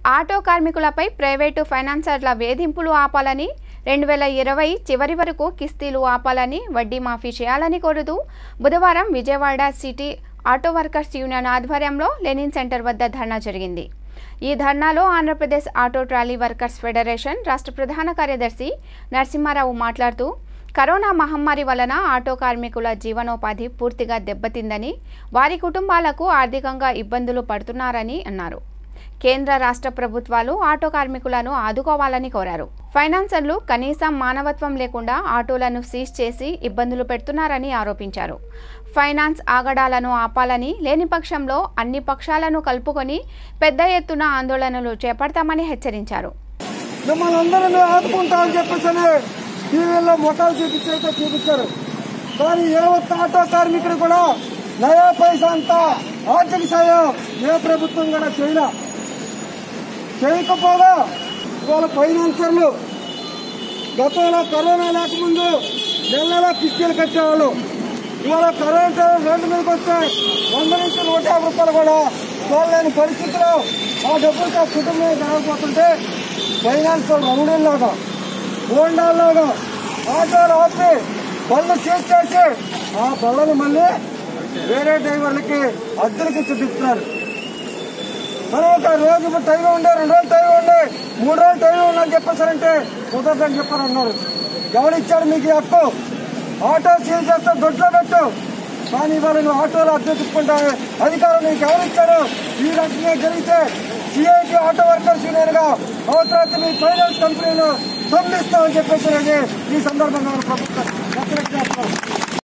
auto కార్మికులపై private ఫైనాన్సర్ల వేధింపులు ఆపాలని రెండు వేల ఇరవై చివరి వరకు కిస్తీలు ఆపాలని వడ్డీ మాఫీ చేయాలని కోరుతూ బుధవారం Vijayawada city auto workers union ఆధ్వర్యంలో లెనిన్ సెంటర్ వద్ద ధర్నా జరిగింది ఈ ధర్నాలో Andhra Pradesh auto trolley workers federation రాష్ట్ర ప్రధాన కార్యదర్శి నరసింహారావు మాట్లాడుతూ కరోనా మహమ్మారి వలన ఆటో కార్మికుల జీవనోపాధి పూర్తిగా దెబ్బతిందని వారి కుటుంబాలకు ఆర్థికంగా ఇబ్బందులు పడుతున్నారని అన్నారు కేంద్ర రాష్ట్ర ప్రభుత్వాలు ఆటో కార్మికులను ఆదుకోవాలని కోరారు ఫైనాన్సర్లు కనీసం మానవత్వం లేకుండా ఆటోలను సీజ్ చేసి ఇబ్బందులు పెడుతున్నారని ఆరోపించారు ఫైనాన్స్ ఆగడాలను ఆపాలని లేని పక్షంలో అన్ని పక్షాలను కలుపుకొని పెద్ద ఎత్తున ఆందోళనలు చేపడతామని హెచ్చరించారు మిమ్మల్ని అందరినీ ఆదుకుంటామని చెప్పేసి టీవీలో మొక్కలు చూపించైతే చూపించారు కానీ ఏ ఒక్క ఆటో కార్మికుడు కూడా నయా పైసా అంతా ఆర్థిక సాయం ఏ ప్రభుత్వం కూడా చేయలే చేయకపోగా ఇవాళ ఫైనాన్సర్లు గతంలో కరోనా లేకముందు నెల నెల కిస్తీలు కట్టేవాళ్ళు ఇవాళ కరోనా రెండు మీదకి వస్తే వంద నుంచి నూట యాభై రూపాయలు కూడా చూడలేని పరిస్థితిలో ఆ డబ్బులతో కుటుంబం జరగకపోతుంటే ఫైనాన్స్ రంగులాగా హోండాల్లాగా ఆటోలు ఆపి బళ్ళు చేసి చేసి ఆ బళ్ళని మళ్ళీ వేరే డ్రైవర్లకి అద్దెలకి చూపిస్తున్నారు మనం ఒక రోజు టైం ఉండే రెండు రోజులు టైం ఉండే మూడు రోజులు టైం ఉందని చెప్పేసారంటే కుదరదని చెప్పారన్నారు ఎవరిచ్చాడు మీకు ఈ హక్కు ఆటో సీల్ చేస్తే దొడ్లో పెట్టు కానీ ఇవాళ నువ్వు ఆటోలో అద్దె తిప్పుకుంటా అధికారం నీకు ఎవరిచ్చాడు ఈ రకంగా జరిగితే సిఐటి ఆటో వర్కర్స్ యూనియన్ గా అవసరం మీ ఫైనాన్స్ కంపెనీలు స్పందిస్తామని చెప్పేసి ఈ సందర్భంగా మన ప్రభుత్వం హెచ్చరిక చేస్తున్నాం